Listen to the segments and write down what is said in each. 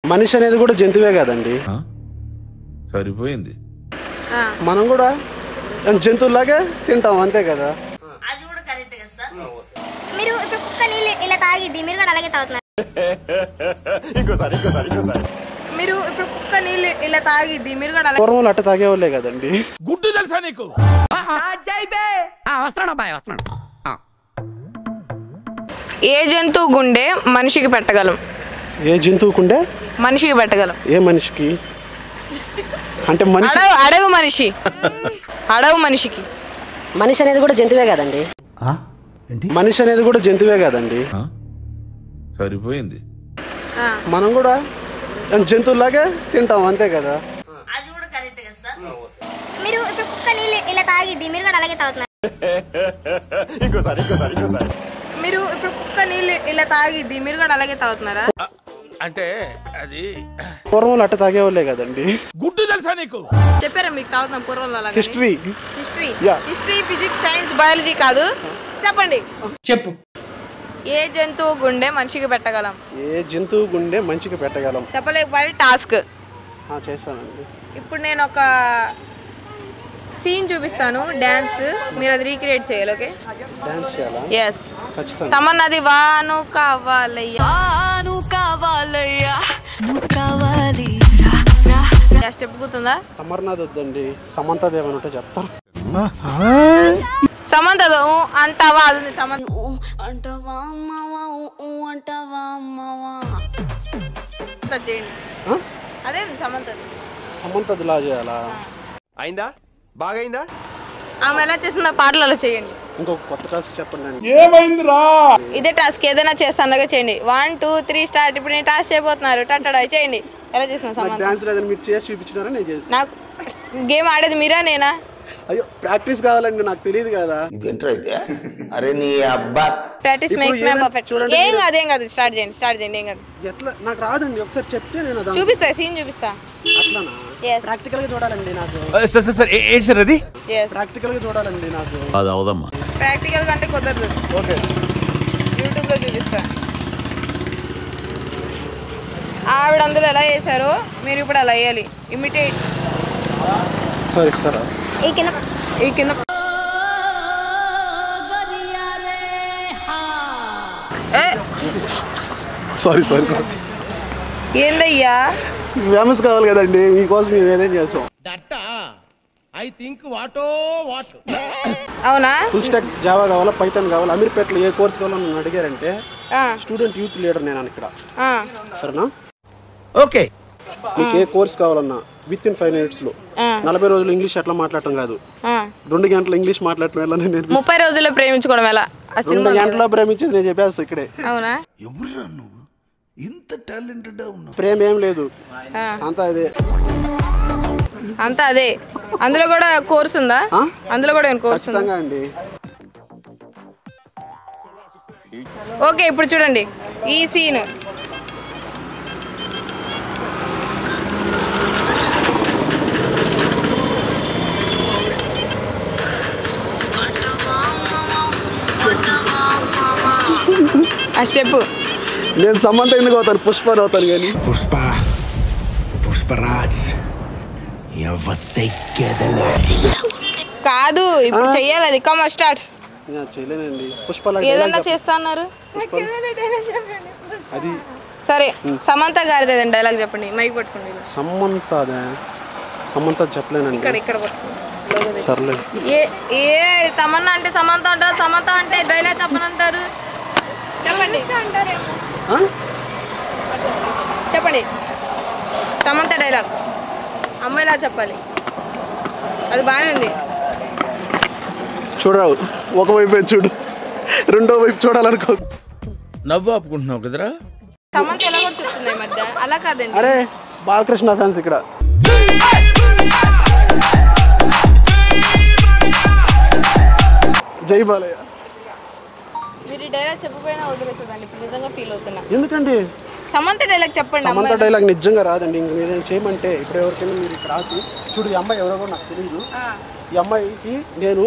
మనిషి అనేది కూడా జంతువే కదండి సరిపోయింది మనం కూడా జంతువులాగే తింటాం అంతే కదా మీరు ఇప్పుడు కుక్క నీళ్ళు ఇలా తాగిద్ది మీరు కూడా అలాగే తాగుతున్నారు మీరు ఇప్పుడు కుక్క నీళ్ళు ఇలా తాగిద్ది మీరు కూడా అలాగే పూర్వం అట్ట తాగేవాళ్ళే కదండి గుడ్డు తెలుసా నీకు వస్తున్నాడు అబ్బాయి వస్తున్నాడు ఆ. ఏ జంతువు గుండె మనిషికి పెట్టగలం ఏ జంతువుకుండే మనిషికి పెట్టగలం ఏ మనిషికి అంటే మనిషి అడవు అడవు మనిషి అడవు మనిషికి మనిషి అనేది కూడా జంతువే కదండి మనిషి అనేది కూడా జంతువే కదండి సరిపోయింది మనం కూడా జంతువులాగే తింటాం అంతే కదా మీరు ఇప్పుడు కుక్క నీళ్ళు ఇలా తాగిద్ది మీరు కూడా అలాగే తాగుతున్నారు మీరు ఇప్పుడు కుక్క నీళ్ళు ఇలా తాగిద్ది మీరు కూడా అలాగే తాగుతున్నారా అంటే అది పూర్వం అట్ట తాగేవాళ్ళే కదండి గుడ్డు తెలుసా నీకు చెప్పారా మీకు తాగుతున్నాం పూర్వంలో అలాగే history history Yeah. History physics science biology కాదు చెప్పండి చెప్పు ఏ జంతువు గుండె మనిషికి పెట్టగలం ఏ జంతువు గుండె మంచిగా పెట్టగలం చెప్పలేకపోయి టాస్క్ ఆ, చేస్తానండి ఇప్పుడు నేను ఒక సీన్ చూపిస్తాను డాన్స్ మీరు అది రీక్రియేట్ చేయాలి ఓకే డాన్స్ చేయాలా ఎస్ ఖచ్చితంగా తమన్నది వాను కావాలయ్యా ఆ స్టెప్ గుర్తుందా అమర్నాథ్ వద్దండి సమంత దేవన్ ఉంటే చెప్తారు సమంత ఊ అంటావా అది ఉంది సమంత అంతా చేయండి ఆ? అదే సమంత సమంతది లా చేయాలా అయిందా బాగైందా ఆమె ఎలా చేస్తుందో పాటలు అలా చేయండి ఇంకొక కొత్త టాస్క్ చెప్పండి అండి ఇదే టాస్క్ ఏదైనా చేస్తానుగా చేయండి వన్ టూ త్రీ స్టార్ట్ ఇప్పుడు నేను టాస్క్ చేయబోతున్నారు టట్టడా చేయండి ఎలా చేస్తున్నా నాకు సమంత డాన్స్ లేదని మీరు చేసి చూపించినారా నేను చేసి నాకు గేమ్ ఆడేది మీరా నేనా అయ్యో ప్రాక్టీస్ కావాలండి నాకు తెలియదు కదా అరే నీ అబ్బా ప్రాక్టీస్ ఇప్పుడు మేక్స్ మ్యాన్ ఏదైనా పర్ఫెక్ట్ చూడండి ఏం మీరు- కాదు ఏం కాదు స్టార్ట్ చేయండి స్టార్ట్ చేయండి ఏం కాదు ఎట్లా నాకు రాదండి ఒకసారి చెప్తే నేను అది చూపిస్తా సీన్ చూపిస్తా అట్లానా Yes. ప్రాక్టికల్ గా చూడాలండి నాకు సార్ సార్ సార్ ఏంటి సార్ అది ఎస్ ప్రాక్టికల్ గా చూడాలండి నాకు అది అవదమ్మా ప్రాక్టికల్ కంటే కుదరదు ఓకే యూట్యూబ్ లో చూపిస్తా ఆవిడ అందులో ఎలా చేశారో మీరు ఇప్పుడు అలా వేయాలి ఇమిటేట్ సారీ సార్ ఈ కింద ఈ కింద ఏ, సారీ సారీ సారీ ఏందయ్యా ఫేమస్ కావాలి కదండి మీకోసం మేము ఏదైనా చేస్తాం అవునా ఫుల్ స్టాక్ జావా కావాలా పైథాన్ కావాలా అమీర్పేటలో ఏ కోర్స్ కావాలో నన్ను అడిగారంటే ఆ, స్టూడెంట్ యూత్ లీడర్ నేను ఇక్కడ ఆ, సరేనా ఓకే మీకు ఏ కోర్స్ కావాలన్నా విత్ ఇన్ ఫైవ్ మినిట్స్ లో నలభై రోజులు ఇంగ్లీష్ ఎట్లా మాట్లాడటం కాదు ఆ. రెండు గంటలు ఇంగ్లీష్ మాట్లాడటం ఎలా నేను నేర్పిస్తాను ముప్పై రోజుల్లో ప్రేమించుకోవడం ఎలా ఆ రెండు సినిమా గంటల ప్రేమించేది నేను చెప్పేస్తా ఇక్కడే అవునా ప్రేమ ఏం లేదు ఆ. అంతా అదే అంతా అదే అందులో కూడా కోర్స్ ఉందా ఆ? అందులో కూడా ఏమైనా కోర్స్ ఉందా ఖచ్చితంగా అండి ఓకే ఇప్పుడు చూడండి ఈ సీన్ ఆ స్టెప్ నేను సమంత ఎందుకు అవుతాను పుష్పని అవుతాను కానీ పుష్ప పుష్పరాజ్ కాదు ఇప్పుడు చెయ్యాలి అది కమ స్టార్ట్ నేను చేయలేనండి పుష్ప ఏదన్నా చేస్తా అన్నారు అది సరే సమంత గారిది ఏదైనా డైలాగ్ చెప్పండి మైక్ పట్టుకోండి సమంత అదే సమంత చెప్పలేనండి ఇక్కడ ఇక్కడ పట్టుకోండి logo దగ్గర. సర్లే ఏ ఏ తమన్నా అంటే సమంత అంటారు సమంత అంటే డైలాగ్ తప్పని అంటారు చెప్పండి ఆ? చెప్పండి సమంత డైలాగ్ అమ్మాయిలా చెప్పాలి అది బాగానే ఉంది చూడరావు ఒక వైపే చూడు రెండో వైపు చూడాలనుకో నవ్వు ఆపుకుంటున్నావు కదరా సమంత ఎలా కూడా చెప్తుంది ఈ మధ్య అలా కాదండి అరే బాలకృష్ణ ఫ్యాన్స్ ఇక్కడ జై బాలయ్య మీరు ఈ డైలాగ్ చెప్పపోయినా వదిలేసేదండి ఇప్పుడు నిజంగా ఫీల్ అవుతున్నా ఎందుకండి సమంత డైలాగ్ చెప్పండి సమంత అమ్మాయి డైలాగ్ నిజంగా రాదండి ఇంక ఏదైనా చేయమంటే ఇప్పుడు ఎవరికైనా మీరు ఇక్కడ రాదు చూడు ఈ అమ్మాయి ఎవరో కూడా నాకు తెలియదు ఆ, ఈ అమ్మాయికి నేను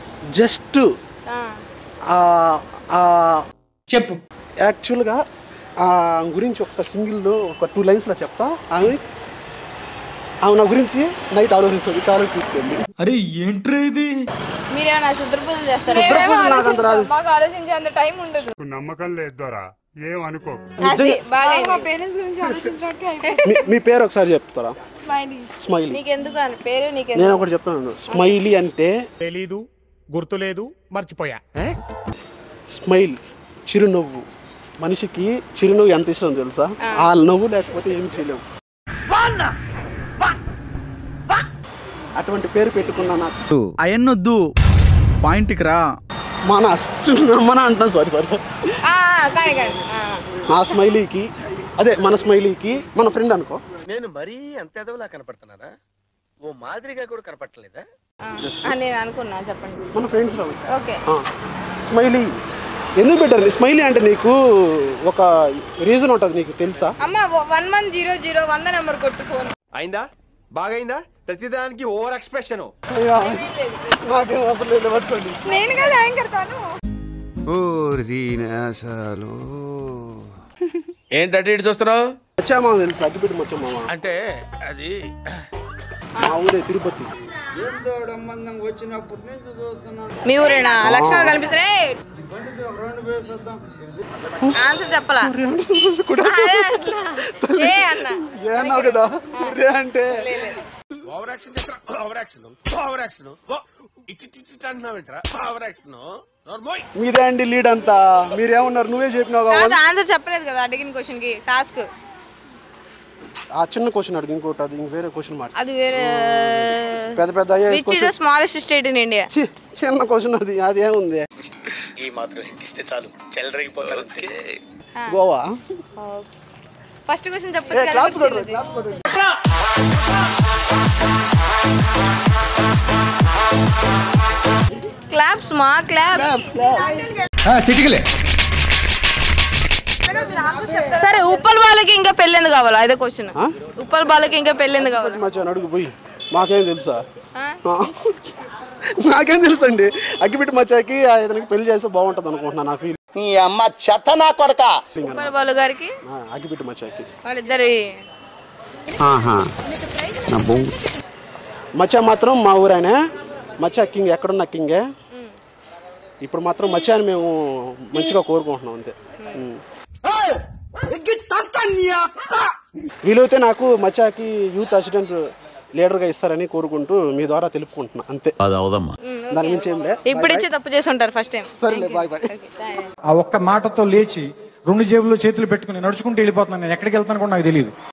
జస్ట్ ఆ. చెప్పు చెప్పు యాక్చువల్గా ఆ గురించి ఒక సింగిల్ ఒక టూ లైన్స్లో చెప్తా ఆమె ఆమె నా గురించి నైట్ ఆలోచిస్తుంది కాలం తీసుకెళ్ళి అరే ఏంట్రా ఇది మీరేమైనా శుద్ర పూజలు చేస్తారా నాకు అంత రాదు మాకు ఆలోచించే అంత టైం ఉండదు నమ్మకం లేదు దొరా ఏం అనుకో అది బాగా మీ- మీ పేరు ఒకసారి చెప్తారా స్మైలీ నీకెందుకు అని పేరు నీకెందుకు నేను ఒకటి చెప్తాను స్మైలీ అంటే తెలీదు గుర్తులేదు మర్చిపోయా స్మైల్ చిరునవ్వు మనిషికి చిరునవ్వు ఎంత ఇష్టం తెలుసా ఆ నవ్వు లేకపోతే ఏమి చేయలేవు అటువంటి పేరు పెట్టుకున్నా నాకు అయన్నొద్దు పాయింట్కి రా మన మన అంటున్నాను సారీ సారీ సారీ ఆ, కానీ కానీ ఆ. నా స్మైలీకి అదే మన స్మైలీకి మన ఫ్రెండ్ అనుకో నేను మరీ అంత ఎదవలా కనపడుతున్నారా ఓ మాదిరిగా కూడా కనపడలేదా ఆ, అని నేను అనుకున్నా చెప్పండి మన ఫ్రెండ్స్ రావు ఓకే స్మైలీ ఎందుకు పెట్టారు స్మైలీ అంటే నీకు ఒక రీజన్ ఉంటుంది నీకు తెలుసా అమ్మ వన్ వన్ జీరో జీరో వంద నెంబర్ కొట్టు ఫోన్ అయిందా బాగైందా ప్రతిదానికి ఓవర్ ఎక్స్ప్రెషన్ అయ్యా, నాకేం అవసరం లేదు పట్టుకోండి నేను కదా యాంకర్ తాను ఏంటి అటు ఇటు చూస్తున్నావు మచ్చమామ తెలుసు అగ్గిపెట్టి మచ్చమామ అంటే అది మా ఊరే తిరుపతి మీ ఊరేనా లక్షణాలు కనిపిస్తున్నాయి ఆన్సర్ చెప్పలా అదే అట్లా. ఏ అన్న ఏ అన్నావు కదా ఊరే అంటే ఓవర్ యాక్షన్ చేస్తా ఓవర్ యాక్షన్ ఓవర్ యాక్షన్ ఇటు ఇటు ఇటు అంటున్నావేంట్రా ఓవర్ యాక్షన్ నోర్మోయ్ మీదే అండి లీడ్ అంతా మీరేమన్నారు నువ్వే చెప్పినావు కాదు కదా ఆన్సర్ చెప్పలేదు కదా అడిగిన క్వశ్చన్ కి టాస్క్ ఆ చిన్న క్వశ్చన్ అడుగు ఇంకోటి అది ఇంక వేరే క్వశ్చన్ మాట అది వేరే పెద్ద పెద్ద అయ్యే which is the smallest state in India ఛీ, చిన్న క్వశ్చన్ అది అది ఏముంది ఈ మాత్రం ఇస్తే చాలు చెల్లరగిపోతారు గోవా ఫస్ట్ క్వశ్చన్ ఏ చెప్పచ్చు క్లాప్స్ కొట్టరు క్లాప్స్ కొట్టరు క్లాప్స్ మా క్లాప్స్ చిటికలే సరే ఉప్పల్ బాలకి ఇంకా పెళ్ళింది కావాలా అదే క్వశ్చన్ ఉప్పల్ బాలకి ఇంకా పెళ్ళింది కావాలా మధ్యాహ్నం అడుగు పోయి మాకేం తెలుసా ఆ? నాకేం తెలుసండి అగ్గిపెట్టి మచ్చాకి ఆ ఇతనికి పెళ్లి చేస్తే బాగుంటుంది అనుకుంటున్నా నా ఫీల్ నీ అమ్మ చెత్త నా కొడక ఉప్పల్ బాలు గారికి అగ్గిపెట్టి మచ్చాకి వాళ్ళిద్దరి మచ్చా మాత్రం మా ఊరైనా మచ్చా కింగ్ ఎక్కడున్న కింగే ఇప్పుడు మాత్రం మచ్చాని మేము మంచిగా కోరుకుంటున్నాం అంతే ఉం. వీలైతే నాకు మచ్చాకి యూత్ అసిస్టెంట్ లీడర్గా ఇస్తారని కోరుకుంటూ మీ ద్వారా తెలుపుకుంటున్నా అంతే అది అవదమ్మా దాని మించి ఏం లే ఇప్పుడు ఇచ్చి తప్పు చేసి ఉంటారు ఫస్ట్ టైం సరేలే బాయ్ బాయ్ ఆ ఒక్క మాటతో లేచి రెండు జేబుల్లో చేతులు పెట్టుకుని నడుచుకుంటూ వెళ్ళిపోతున్నాను నేను ఎక్కడికి వెళ్తాను కూడా నాకు తెలియదు